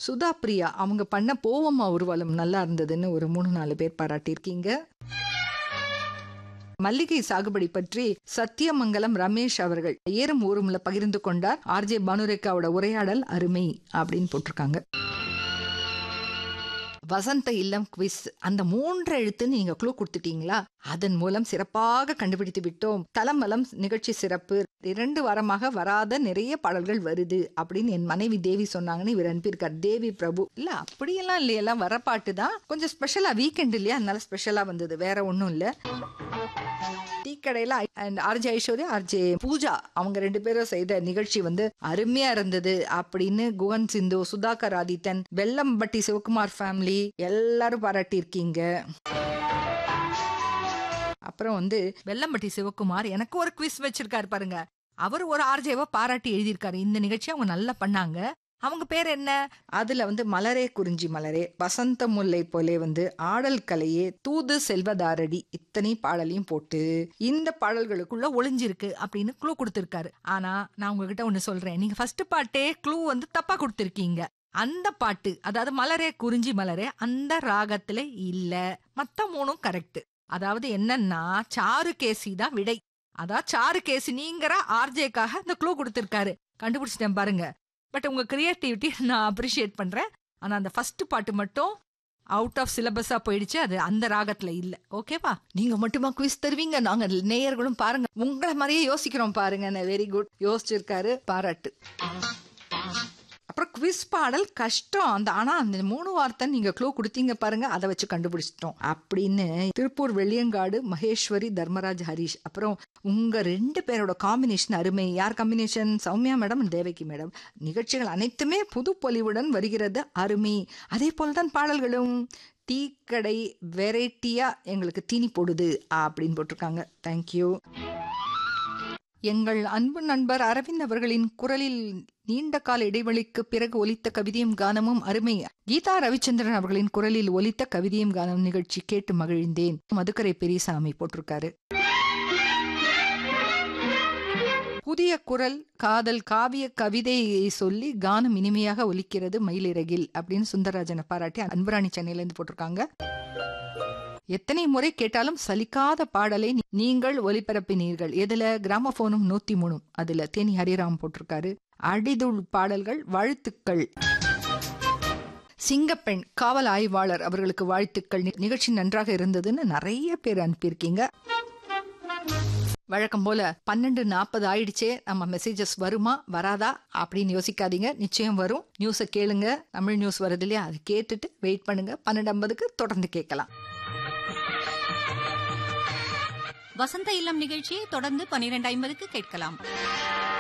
சுதா பிரியா அவங்க பண்ண போவம்மா ஊர்வலம் நல்லா இருந்ததுன்னு ஒரு மூணு நாலு பேர் பாராட்டியிருக்கீங்க மல்லிகை சாகுபடி பற்றி சத்தியமங்கலம் ரமேஷ் அவர்கள் ஏறும் ஊரும்ல பகிர்ந்து கொண்டார் ஆர்ஜே பானுரேகாவோட உரையாடல் அருமை அப்படின்னு போட்டிருக்காங்க வசந்த இல்லம் குவிஸ் அந்த மூன்று எழுத்து நீங்க க்ளூ கொடுத்துட்டீங்களா அதன் மூலம் சிறப்பாக கண்டுபிடித்து விட்டோம் தலமலம் நிகழ்ச்சி சிறப்பு இரண்டு வாரமாக வராத நிறைய பாடல்கள் வருது அப்படின்னு என் மனைவி தேவி சொன்னாங்கன்னு இவர் அனுப்பியிருக்கார் தேவி பிரபு இல்ல அப்படியெல்லாம் இல்லையெல்லாம் வர பாட்டு தான் கொஞ்சம் ஸ்பெஷலா வீக்கெண்ட் இல்லையா அதனால ஸ்பெஷலா வந்தது வேற ஒன்றும் இல்லை டீ கடையில and RJ Aishwarya RJ Pooja அவங்க ரெண்டு பேரும் செய்த நிகழ்ச்சி வந்து அருமையா இருந்தது அப்படின்னு குகன் சிந்து சுதாகர் ஆதித்தன் வெள்ளம்பட்டி சிவகுமார் ஃபேமிலி எல்லாரும் பாராட்டி இருக்கீங்க அப்புறம் வந்து வெள்ளம்பட்டி சிவகுமார் எனக்கு ஒரு குவிஸ் வச்சிருக்காரு பாருங்க அவர் ஒரு ஆர்ஜேவை பாராட்டி எழுதியிருக்காரு இந்த நிகழ்ச்சி அவங்க நல்லா பண்ணாங்க அவங்க பேர் என்ன அதுல வந்து மலரே குறிஞ்சி மலரே வசந்த முல்லை போலே வந்து ஆடல் கலையே தூது செல்வதாரடி இத்தனை பாடலையும் போட்டு இந்த பாடல்களுக்குள்ள ஒளிஞ்சிருக்கு அப்படின்னு க்ளூ கொடுத்திருக்காரு ஆனா நான் உங்ககிட்ட ஒண்ணு சொல்றேன் நீங்க ஃபர்ஸ்ட் பாட்டே க்ளூ வந்து தப்பா கொடுத்திருக்கீங்க அந்த பாட்டு அதாவது மலரே குறிஞ்சி மலரே அந்த ராகத்துல இல்ல மத்த மூணும் கரெக்ட் அதாவது என்னன்னா சாரு கேசி தான் விடை அதான் சாரு கேசி நீங்கிற ஆர்ஜேக்காக இந்த க்ளூ கொடுத்திருக்காரு கண்டுபிடிச்சிட்டேன் பாருங்க பட் உங்க கிரியேட்டிவிட்டி நான் அப்ரிஷியேட் பண்றேன் ஆனா அந்த ஃபர்ஸ்ட் பாட்டு மட்டும் அவுட் ஆஃப் சிலபஸா போயிடுச்சு அது அந்த ராகத்துல இல்ல ஓகேவா நீங்க மட்டுமா குவிஸ் தருவீங்க நாங்க நேயர்களும் பாருங்க உங்களை மாதிரியே யோசிக்கிறோம் பாருங்க வெரி குட் யோசிச்சிருக்காரு பாராட்டு அப்புறம் குவிஸ் பாடல் கஷ்டம் அந்த ஆனா அந்த மூணு வார்த்தை நீங்க க்ளூ கொடுத்தீங்க பாருங்க அதை வச்சு கண்டுபிடிச்சிட்டோம் அப்படின்னு திருப்பூர் வெள்ளியங்காடு மகேஸ்வரி தர்மராஜ் ஹரிஷ் அப்புறம் உங்க ரெண்டு பேரோட காம்பினேஷன் அருமை யார் combination Soumya madam Devaki madam நிகழ்ச்சிகள் அனைத்துமே புது பொலிவுடன் வருகிறது அருமை அதே போல்தான் பாடல்களும் டீ கடை வெரைட்டியா எங்களுக்கு தீனி போடுது அப்படின்னு போட்டிருக்காங்க தேங்க்யூ எங்கள் அன்பு நண்பர் அரவிந்த் அவர்களின் குரலில் நீண்ட கால இடைவெளிக்கு பிறகு ஒலித்த கவிதையும் கானமும் அருமை கீதா ரவிச்சந்திரன் அவர்களின் குரலில் ஒலித்த கவிதையும் கானம் நிகழ்ச்சி கேட்டு மகிழ்ந்தேன் மதுக்கரை பெரியசாமி போட்டிருக்காரு புதிய குரல் காதல் காவிய கவிதையை சொல்லி கானம் இனிமையாக ஒலிக்கிறது மயிலிறகில் அப்படின்னு சுந்தரராஜனை பாராட்டி அன்புராணி சென்னையில இருந்து போட்டிருக்காங்க எத்தனை முறை கேட்டாலும் சலிக்காத பாடலை நீங்கள் ஒலிபரப்பினீர்கள் எதுல கிராமபோனும் நூத்தி மூணும் அதுல தேனி ஹரிராம் போட்டிருக்காரு அடிதுள் பாடல்கள் வாழ்த்துக்கள் சிங்கப்பெண் காவல் ஆய்வாளர் அவர்களுக்கு வாழ்த்துக்கள் நிகழ்ச்சி நன்றாக இருந்ததுன்னு நிறைய பேர் அனுப்பியிருக்கீங்க வழக்கம் போல பன்னெண்டு நாற்பது ஆயிடுச்சே நம்ம மெசேஜஸ் வருமா வராதா அப்படின்னு யோசிக்காதீங்க நிச்சயம் வரும் நியூஸை கேளுங்க தமிழ் நியூஸ் வருது இல்லையா அதை கேட்டுட்டு வெயிட் பண்ணுங்க பன்னெண்டு ஐம்பதுக்கு தொடர்ந்து கேட்கலாம் வசந்த இல்லம் நிகழ்ச்சியை தொடர்ந்து பனிரெண்டு ஐம்பதுக்கு கேட்கலாம்